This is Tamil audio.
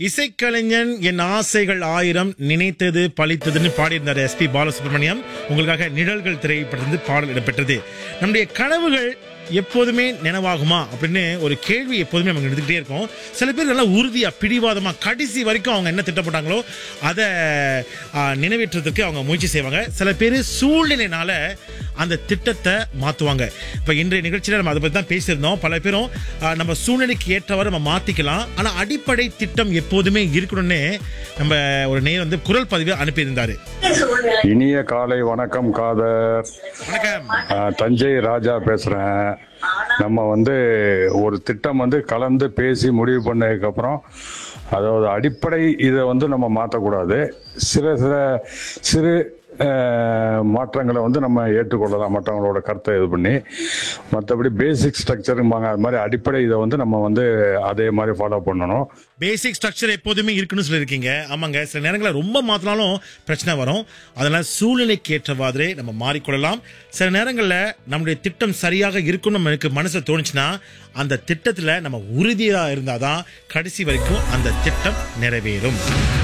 இசைக்கலைஞன் என் ஆசைகள் ஆயிரம் நினைத்தது பழித்ததுன்னு பாடியிருந்தார் எஸ்பி பாலசுப்ரமணியம் உங்களுக்காக நிழல்கள் திரைப்படத்திலிருந்து பாடல் இடம்பெற்றது நம்முடைய கனவுகள் எப்போதுமே நினைவாகுமா அப்படின்னு ஒரு கேள்வி எப்போதுமே அவங்க எடுத்துக்கிட்டே இருக்கோம் சில பேர் நல்லா உறுதியா பிடிவாதமா கடைசி வரைக்கும் அவங்க என்ன திட்டப்பட்டாங்களோ அதை ஆ, நிறைவேற்றுறதுக்கு அவங்க முயற்சி செய்வாங்க சில பேர் சூழ்நிலைனால அந்த திட்டத்தை மாற்றுவாங்க இப்போ இன்றைய நிகழ்ச்சியில் நம்ம அதை பற்றி தான் பேசியிருந்தோம் பல பேரும் ஆ, நம்ம சூழ்நிலைக்கு ஏற்றவாறு நம்ம மாற்றிக்கலாம் ஆனால் அடிப்படை திட்டம் எப்போதுமே இருக்கணும்னு நம்ம ஒரு நேர் வந்து குரல் பதிவு அனுப்பியிருந்தாரு இனிய காலை வணக்கம் காதர் வணக்கம் ஆஹ், தஞ்சை ராஜா பேசுறேன் நம்ம வந்து ஒரு திட்டம் வந்து கலந்து பேசி முடிவு பண்ணதுக்கு அப்புறம் அதாவது அடிப்படை இதை வந்து நம்ம மாற்றக்கூடாது சில சில சிறு ஆஹ், மாற்றங்களை வந்து நம்ம ஏற்றுக்கொள்ளலாம் மற்றவங்களோட கருத்தை இது பண்ணி மற்றபடி பேசிக் ஸ்ட்ரக்சரும்பாங்க அது மாதிரி அடிப்படை இதை வந்து நம்ம வந்து அதே மாதிரி ஃபாலோ பண்ணணும் பேசிக் ஸ்ட்ரக்சர் எப்போதுமே இருக்குன்னு சொல்லியிருக்கீங்க ஆமாங்க சில நேரங்களில் ரொம்ப மாற்றினாலும் பிரச்சனை வரும் அதனால் சூழ்நிலைக்கு ஏற்றவாறு நம்ம மாறிக்கொள்ளலாம் சில நேரங்களில் நம்முடைய திட்டம் சரியாக இருக்கும் நமக்கு மனசு தோணுச்சுன்னா அந்த திட்டத்தில் நம்ம உறுதியாக இருந்தால் தான் கடைசி வரைக்கும் அந்த திட்டம் நிறைவேறும்